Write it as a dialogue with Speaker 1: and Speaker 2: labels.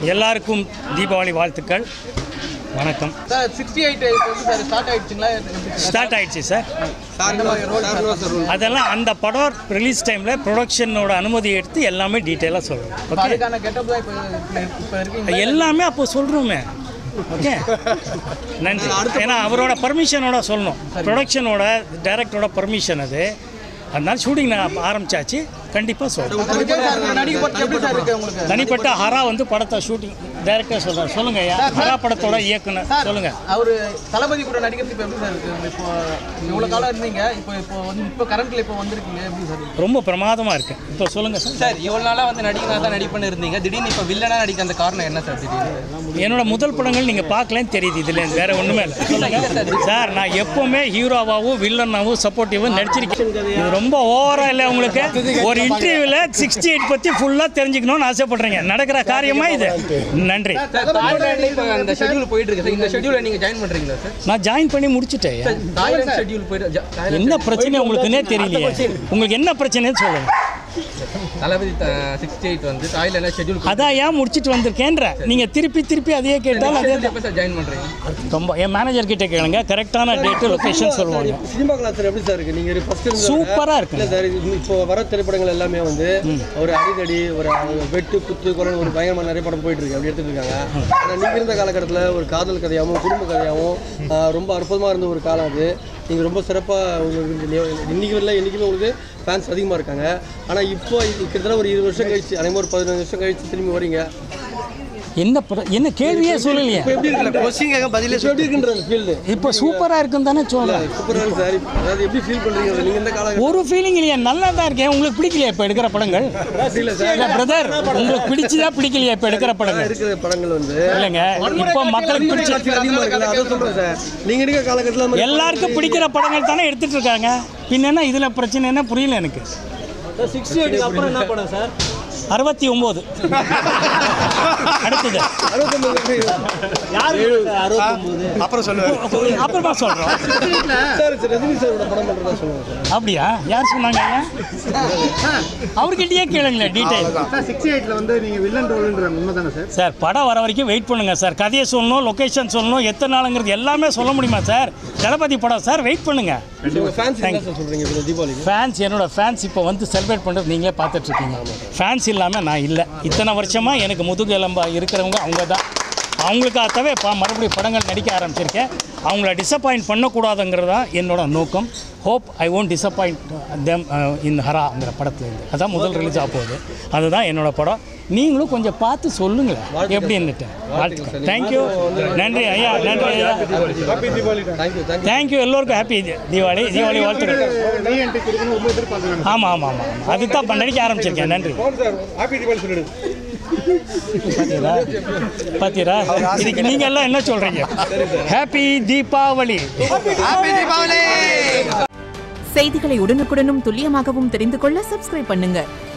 Speaker 1: எல்லாருக்கும் தீபாவளி வாழ்த்துக்கள் வணக்கம்
Speaker 2: சார் சிக்ஸ்டி எயிட் வந்து சார் ஸ்டார்ட் ஆயிடுச்சுங்களா எப்படி சார்?
Speaker 1: ஸ்டார்ட் ஆயிடுச்சு சார்
Speaker 2: இந்த மாதிரி road சார்.
Speaker 1: அதெல்லாம் அந்த படம் ரிலீஸ் டைமில் ப்ரொடக்ஷனோட அனுமதி எடுத்து எல்லாமே டீட்டெயிலாக சொல்கிறோம்
Speaker 2: இப்ப
Speaker 1: ஓகே
Speaker 2: அதுக்கான கெட்டப் தான் இப்போ இப்போ இருக்கீங்க
Speaker 1: எல்லாமே அப்போ சொல்கிறோமே ஓகே நன்றி ஏன்னா அவரோட பர்மிஷனோட சொல்லணும் ப்ரொடக்ஷனோட டைரக்டரோட பர்மிஷன் அது அதனால ஷூட்டிங் நான் ஆரம்பிச்சாச்சு கண்டிப்பாக சொல்கிறேன்
Speaker 2: விஜய் சார் நடிக்க போட்டு எப்படி சார் இருக்கு உங்களுக்கு
Speaker 1: தனிப்பட்ட ஹரா வந்து படத்தை ஷூட்டிங் டைரக்டர் சொல்கிறார் சொல்லுங்க ஐயா ஹரா படத்தோட இயக்குனர்
Speaker 2: சார்
Speaker 1: சொல்லுங்க
Speaker 2: அவரு தளபதி கூட நடிக்கிறது இப்போ எப்படி சார் இருக்கு இப்போ இவ்வளோ காலம் இருந்தீங்க இப்போ இப்போ வந்து இப்போ கரண்ட்ல இப்போ வந்திருக்கீங்க எப்படி சார் இருக்கு?
Speaker 1: ரொம்ப பிரமாதமாக இருக்கு இப்போ சொல்லுங்க சார்
Speaker 3: சார் இவ்வளோ நாளாக வந்து நடிகனாக தான் நடிப்புன்னு இருந்தீங்க திடீர்னு இப்போ வில்லனா நடிக்க அந்த காரணம் என்ன சார் திடீர்னு
Speaker 1: என்னோட முதல் படங்கள் நீங்கள் பார்க்கலன்னு தெரியுது இதுல வேற ஒன்றுமே இல்லை சொல்லுங்க சார் நான் எப்போவுமே ஹீரோவாகவும் வில்லனாகவும் சப்போர்ட்டிவும் நடிச்சிருக்கேன் இது ரொம்ப ஓவரா இல்லை உங்களுக்கு ஒரு இன்டர்வியூவில் சிக்ஸ்டி எயிட் பற்றி ஃபுல்லாக தெரிஞ்சுக்கணும்னு ஆசைப்படுறீங்க நடக்கிற காரியமா இது நன்றி
Speaker 3: சார் தாய்லாண்டில் இப்போ அந்த ஷெட்யூல் போயிட்டு இருக்கு சார் இந்த ஷெட்யூலில் நீங்கள் ஜாயின் பண்ணுறீங்களா சார்
Speaker 1: நான் ஜாயின் பண்ணி முடிச்சிட்டேன் ஐயா.
Speaker 3: தாய்லாந்து ஷெட்யூல் போயிட்டு ஜா- தாய்லாந்து
Speaker 1: என்ன பிரச்சனை உங்களுக்குன்னே தெரியலையே உங்களுக்கு என்ன பிரச்சனைன்னு சொல்லுங்க
Speaker 3: தளபதி சிக்ஸ்டி எயிட் வந்து தாய்லாண்டில் ஷெட்யூல்
Speaker 1: அதான் ஏன் முடிச்சிட்டு வந்திருக்கேன்ற நீங்கள் திருப்பி திருப்பி அதையே கேட்டால் அதே
Speaker 3: எப்போ சார் ஜாயின் பண்ணுறீங்க
Speaker 1: ரொம்ப என் மேனேஜர் கிட்ட கேளுங்க கரெக்டான டேட்டு லொகேஷன் சொல்லுவாங்க
Speaker 4: சினிமா கலாச்சாரம் எப்படி சார் இருக்கு நீங்க ஃபர்ஸ்ட்
Speaker 1: சூப்பரா இருக்கு
Speaker 4: இல்ல சார் இது இப்போ வர திரைப்படங்கள் எல்லாமே வந்து ஒரு அடிதடி ஒரு வெட்டு குத்து கொலை ஒரு பயங்கரமான நிறைய படம் போயிட்டு இருக்கு அப்படி எடுத்துட்டு இருக்காங்க ஆனா நீங்க இருந்த காலகட்டத்தில் ஒரு காதல் கதையாகவும் குடும்ப கதையாகவும் ஆஹ், ரொம்ப அற்புதமா இருந்த ஒரு காலம் அது நீங்க ரொம்ப சிறப்பா உங்களுக்கு நி- இன்னைக்கு வரல என்னைக்குமே உங்களுக்கு ஃபேன்ஸ் அதிகமா இருக்காங்க ஆனா இப்போ இது கிட்டத்தட்ட ஒரு இருபது வருஷம் கழிச்சு அதே மாதிரி ஒரு பதினஞ்சு வருஷம் கழிச்சு திரும்பி வரீங்க
Speaker 1: என்ன பட- என்ன கேள்வியே சொல்லலையே
Speaker 4: எப்படி இருக்குல்ல கொஸ்டின் பதிலே எப்படி இருக்குன்ற ஃபீல்டு
Speaker 1: இப்போ சூப்பரா இருக்குன்னு தானே சொல்றேன்
Speaker 4: சூப்பராக இருக்கு சார் அதாவது எப்படி ஃபீல் பண்றீங்க நீங்க இந்த காலகட்டம்
Speaker 1: ஒரு ஃபீலிங் இல்லையா நல்லா தான் இருக்கேன் உங்களுக்கு பிடிக்கலையா இப்போ எடுக்கிற படங்கள்
Speaker 4: இல்ல சார்
Speaker 1: இல்ல பிரதர் உங்களுக்கு பிடிச்சதா பிடிக்கலையா இப்போ எடுக்கிற படங்கள்
Speaker 4: இருக்கிற படங்கள் வந்து
Speaker 1: இல்லைங்க இப்போ மக்களுக்கு பிடிச்ச
Speaker 4: காட்சிகள் அதிகமா இருக்குல்ல அதை சொல்றேன் சார் நீங்க இருக்க காலகட்டத்தில் அந்த மாதிரி
Speaker 1: எல்லாருக்கும் பிடிக்கிற படங்கள் தானே எடுத்துட்டு இருக்காங்க பின்ன என்ன இதுல பிரச்சனை என்ன புரியல எனக்கு
Speaker 4: சிக்ஸ்டி எயிட் அப்புறம் என்ன படம் சார்
Speaker 1: அறுபத்தி ஒம்பது அடுத்தது
Speaker 4: அறுபத்தொம்பது
Speaker 5: அப்புறம் சொல்லுவேன்
Speaker 1: அப்புறமா சொல்றோம்
Speaker 4: சார் சார் ரஜினி சாரோட படம் பண்ணுறதா சொல்லுவாங்க சார்
Speaker 1: அப்படியா யார் சொன்னாங்க ஐயா? அவர்கிட்டயே கேளுங்களேன் டீட்டெயில்
Speaker 5: சார் சிக்ஸ்டி எயிட்ல வந்து நீங்க வில்லன் ரோல்ன்ற உண்மை தானே சார்
Speaker 1: சார் படம் வர வரைக்கும் வெயிட் பண்ணுங்க சார் கதையை சொல்லணும் லொகேஷன் சொல்லணும் எத்தனை நாளுங்கிறது எல்லாமே சொல்ல முடியுமா சார் தளபதி படம் சார் வெயிட் பண்ணுங்க
Speaker 4: உங்க ஃபேன்ஸ் என்ன சார் சொல்றீங்க இந்த தீபாவளிக்கு
Speaker 1: ஃபேன்ஸ் என்னோட ஃபேன்ஸ் இப்போ வந்து செலிப்ரேட் பண்ணுறது நீங்களே பார்த்துட்டு இருக்கீங்க ஃபேன்ஸ் இல்லாமல் நான் இல்லை இத்தனை வருஷமாக எனக்கு முதுகெலும்பா இருக்கிறவங்க அவங்க தான் அவங்களுக்காகவே இப்போ மறுபடியும் படங்கள் நடிக்க ஆரம்பிச்சிருக்கேன் அவங்கள டிசப்பாயிண்ட் பண்ணக்கூடாதுங்கிறது தான் என்னோட நோக்கம் hope I won't disappoint them in ஹராங்கிற படத்துலேருந்து அதான் முதல் ரிலீஸ் ஆக போகுது அதுதான் என்னோட படம் நீங்களும் கொஞ்சம் பார்த்து சொல்லுங்களேன் எப்படின்னுட்டு வாழ்த்துக்கள் தேங்க்யூ நன்றி ஐயா நன்றி ஐயா
Speaker 4: தேங்க்யூ தேங்க்யூ
Speaker 1: தேங்க்யூ எல்லோருக்கும் ஹாப்பி தீபாவளி தீபாவளி வாழ்த்துக்கள்
Speaker 5: நீ என்ட்ரி கொடுக்கணும் ரொம்ப எதிர்பார்க்குறேன்
Speaker 1: ஆமாம் ஆமாம் ஆமாம் அதுக்கு தான் நடிக்க ஆரம்பிச்சிருக்கேன் நன்றி
Speaker 4: சார் ஹாப்பி தீபாவளி சொல்லிடு
Speaker 1: பார்த்தீரா பார்த்தீரா இதுக்கு நீங்கள் எல்லாம் என்ன சொல்கிறீங்க ஹாப்பி தீபாவளி
Speaker 6: செய்திகளை உடனுக்குடனும் துல்லியமாகவும் தெரிந்து கொள்ள சப்ஸ்கிரைப் பண்ணுங்க